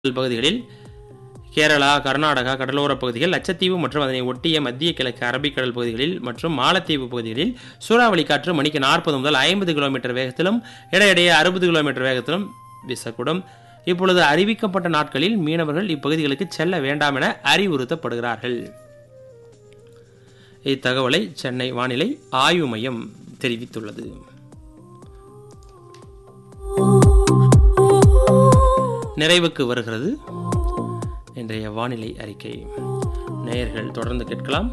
பகுதிகளில் கேரளா கர்நாடகா கடலோரப் பகுதிகள் லட்சத்தீவு மற்றும் அதனை ஒட்டிய மத்திய கிழக்கு அரபிக்கடல் பகுதிகளில் மற்றும் மாலத்தீவு பகுதிகளில் சூறாவளி காற்று மணிக்கு நாற்பது முதல் ஐம்பது கிலோமீட்டர் வேகத்திலும் இடையிடையே அறுபது கிலோமீட்டர் வேகத்திலும் வீசக்கூடும் இப்பொழுது அறிவிக்கப்பட்ட நாட்களில் மீனவர்கள் இப்பகுதிகளுக்கு செல்ல வேண்டாம் என அறிவுறுத்தப்படுகிறார்கள் இத்தகவலை சென்னை வானிலை ஆய்வு மையம் தெரிவித்துள்ளது நிறைவுக்கு வருகிறது இன்றைய வானிலை அறிக்கை நேயர்கள் தொடர்ந்து கேட்கலாம்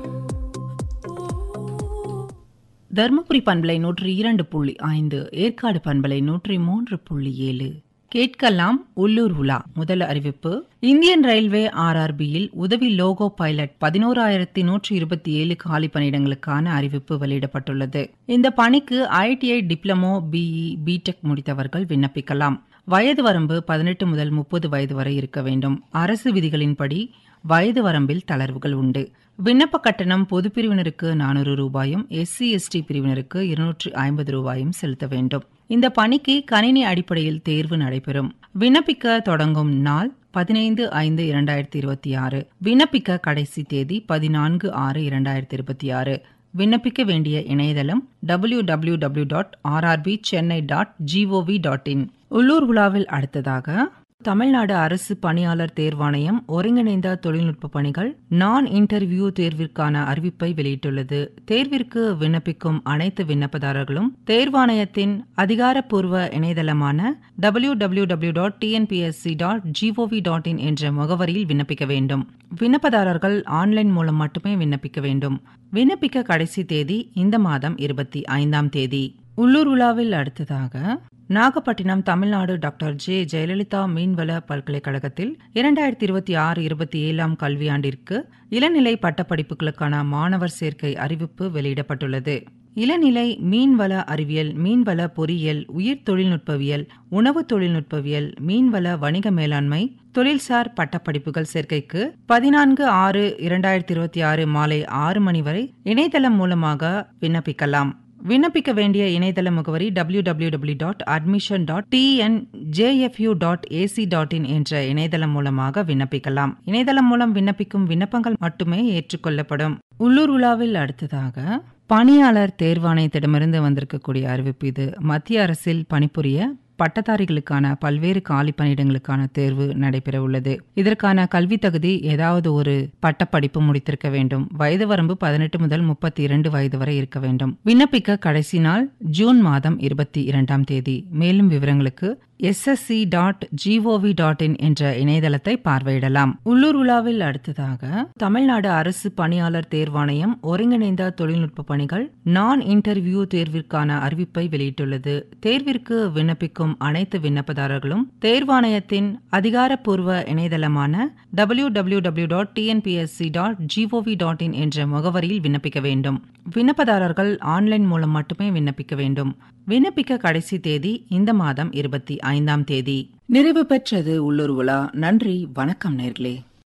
தருமபுரி பண்பலை நூற்றி இரண்டு புள்ளி ஐந்து ஏற்காடு பண்பலை நூற்றி மூன்று புள்ளி ஏழு கேட்கலாம் உள்ளூர் உலா முதல் அறிவிப்பு இந்தியன் ரயில்வே ஆர்ஆர்பியில் உதவி லோகோ பைலட் பதினோராயிரத்தி நூற்றி இருபத்தி ஏழு காலி பணியிடங்களுக்கான அறிவிப்பு வெளியிடப்பட்டுள்ளது இந்த பணிக்கு ஐடிஐ டிப்ளமோ பிஇ பிடெக் முடித்தவர்கள் விண்ணப்பிக்கலாம் வயது வரம்பு பதினெட்டு முதல் முப்பது வயது வரை இருக்க வேண்டும் அரசு விதிகளின்படி வயது வரம்பில் தளர்வுகள் உண்டு விண்ணப்ப கட்டணம் பொது பிரிவினருக்கு நானூறு ரூபாயும் எஸ்சி எஸ்டி பிரிவினருக்கு இருநூற்று ஐம்பது ரூபாயும் செலுத்த வேண்டும் இந்த பணிக்கு கணினி அடிப்படையில் தேர்வு நடைபெறும் விண்ணப்பிக்க தொடங்கும் நாள் பதினைந்து ஐந்து இரண்டாயிரத்தி இருபத்தி ஆறு விண்ணப்பிக்க கடைசி தேதி பதினான்கு ஆறு இரண்டாயிரத்தி இருபத்தி ஆறு விண்ணப்பிக்க வேண்டிய இணையதளம் W W W dot RRB Chennai dot GOV dot in உள்ளூர் விழாவில் அடுத்ததாக தமிழ்நாடு அரசு பணியாளர் தேர்வாணையம் ஒருங்கிணைந்த தொழில்நுட்ப பணிகள் நான் இன்டர்வியூ தேர்விற்கான அறிவிப்பை வெளியிட்டுள்ளது தேர்விற்கு விண்ணப்பிக்கும் அனைத்து விண்ணப்பதாரர்களும் தேர்வாணையத்தின் அதிகாரப்பூர்வ இணையதளமான W W W dot TNPSC dot GOV dot in என்ற முகவரியில் விண்ணப்பிக்க வேண்டும் விண்ணப்பதாரர்கள் ஆன்லைன் மூலம் மட்டுமே விண்ணப்பிக்க வேண்டும் விண்ணப்பிக்க கடைசி தேதி இந்த மாதம் இருபத்தி ஐந்தாம் தேதி உள்ளூர் உலாவில் அடுத்ததாக நாகப்பட்டினம் தமிழ்நாடு டாக்டர் ஜே ஜெயலலிதா மீன்வள பல்கலைக்கழகத்தில் இரண்டாயிரத்தி இருபத்தி ஆறு இருபத்தி ஏழாம் கல்வியாண்டிற்கு இளநிலை பட்டப்படிப்புகளுக்கான மாணவர் சேர்க்கை அறிவிப்பு வெளியிடப்பட்டுள்ளது இளநிலை மீன்வள அறிவியல் மீன்வள பொறியியல் உயிர் தொழில்நுட்பவியல் உணவு தொழில்நுட்பவியல் மீன்வள வணிக மேலாண்மை தொழில்சார் பட்டப்படிப்புகள் சேர்க்கைக்கு பதினான்கு ஆறு இரண்டாயிரத்தி இருபத்தி ஆறு மாலை ஆறு மணி வரை இணையதளம் மூலமாக விண்ணப்பிக்கலாம் விண்ணப்பிக்க வேண்டிய இணையதள முகவரி W W W dot admission dot TN JFU dot AC dot in என்ற இணையதளம் மூலமாக விண்ணப்பிக்கலாம் இணையதளம் மூலம் விண்ணப்பிக்கும் விண்ணப்பங்கள் மட்டுமே ஏற்றுக்கொள்ளப்படும் உள்ளூர் உலாவில் அடுத்ததாக பணியாளர் தேர்வாணையத்திடமிருந்து வந்திருக்கக்கூடிய அறிவிப்பு இது மத்திய அரசில் பணிபுரிய பட்டதாரிகளுக்கான பல்வேறு காலி பணியிடங்களுக்கான தேர்வு நடைபெற உள்ளது இதற்கான கல்வி தகுதி ஏதாவது ஒரு பட்டப்படிப்பு முடித்திருக்க வேண்டும் வயது வரம்பு பதினெட்டு முதல் முப்பத்தி இரண்டு வயது வரை இருக்க வேண்டும் விண்ணப்பிக்க கடைசி நாள் ஜூன் மாதம் இருபத்தி இரண்டாம் தேதி மேலும் விவரங்களுக்கு SSC dot GOV dot in என்ற இணையதளத்தை பார்வையிடலாம் உள்ளூர் உலாவில் அடுத்ததாக தமிழ்நாடு அரசு பணியாளர் தேர்வாணையம் ஒருங்கிணைந்த தொழில்நுட்ப பணிகள் நான் இன்டர்வியூ தேர்விற்கான அறிவிப்பை வெளியிட்டுள்ளது தேர்விற்கு விண்ணப்பிக்கும் அனைத்து விண்ணப்பதாரர்களும் தேர்வாணையத்தின் அதிகாரப்பூர்வ இணையதளமான W W W dot TNPSC dot GOV dot in என்ற முகவரியில் விண்ணப்பிக்க வேண்டும் விண்ணப்பதாரர்கள் ஆன்லைன் மூலம் மட்டுமே விண்ணப்பிக்க வேண்டும் விண்ணப்பிக்க கடைசி தேதி இந்த மாதம் இருபத்தி ஐந்தாம் தேதி நிறைவு பெற்றது உள்ளூர் விழா நன்றி வணக்கம் நேர்களே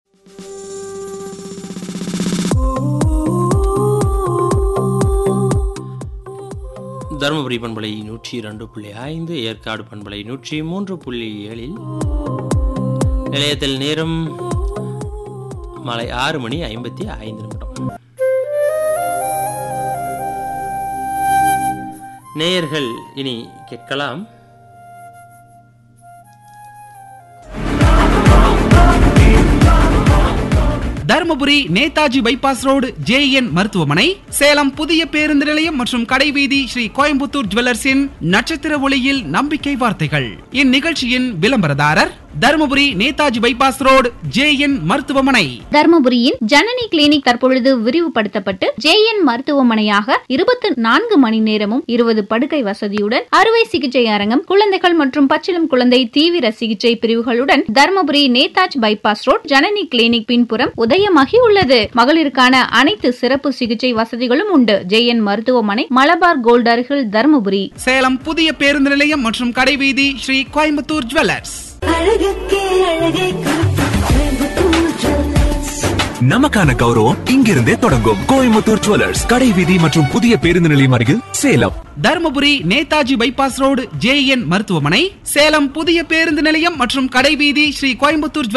தருமபுரி பண்பலை நூற்றி இரண்டு புள்ளி ஐந்து ஏற்காடு பண்பலை நூற்றி மூன்று புள்ளி ஏழில் நிலையத்தில் நேரம் மாலை ஆறு மணி ஐம்பத்தி ஐந்து நிமிடம் நேயர்கள் இனி கேட்கலாம் Dharmapuri Netaji bypass road JN மருத்துவமனை சேலம் புதிய பேருந்து நிலையம் மற்றும் கடைவீதி ஸ்ரீ கோயம்புத்தூர் ஜுவல்லர்ஸின் நட்சத்திர ஒளியில் நம்பிக்கை வார்த்தைகள் இந்நிகழ்ச்சியின் விளம்பரதாரர் Dharmapuri Netaji bypass road JN மருத்துவமனை தர்மபுரியின் ஜனனி கிளினிக் தற்பொழுது விரிவுபடுத்தப்பட்டு ஜேஎன் மருத்துவமனையாக இருபத்தி நான்கு மணி நேரமும் இருபது படுக்கை வசதியுடன் அறுவை சிகிச்சை அரங்கம் குழந்தைகள் மற்றும் பச்சிளம் குழந்தை தீவிர சிகிச்சை பிரிவுகளுடன் Dharmapuri Netaji bypass road Janani clinic பின்புறம் உதயமாகி உள்ளது மகளிருக்கான அனைத்து சிறப்பு சிகிச்சை வசதிகளும் உண்டு ஜேஎன் மருத்துவமனை மலபார் கோல்ட் அருகில் தர்மபுரி சேலம் புதிய பேருந்து நிலையம் மற்றும் கடைவீதி ஸ்ரீ கோயம்புத்தூர் ஜுவல்லர்ஸ் அழகுக்கே அழகை காட்டும் கோயம்புத்தூர் ஜுவல்லர்ஸ். நமக்கான கௌரவம் இங்கிருந்தே தொடங்கும் கோயம்புத்தூர் ஜுவல்லர்ஸ் கடை வீதி மற்றும் புதிய பேருந்து நிலையம் அருகில் Salem Dharmapuri Netaji bypass road JN மருத்துவமனை சேலம் புதிய பேருந்து நிலையம் மற்றும் கடைவீதி ஸ்ரீ கோயம்புத்தூர்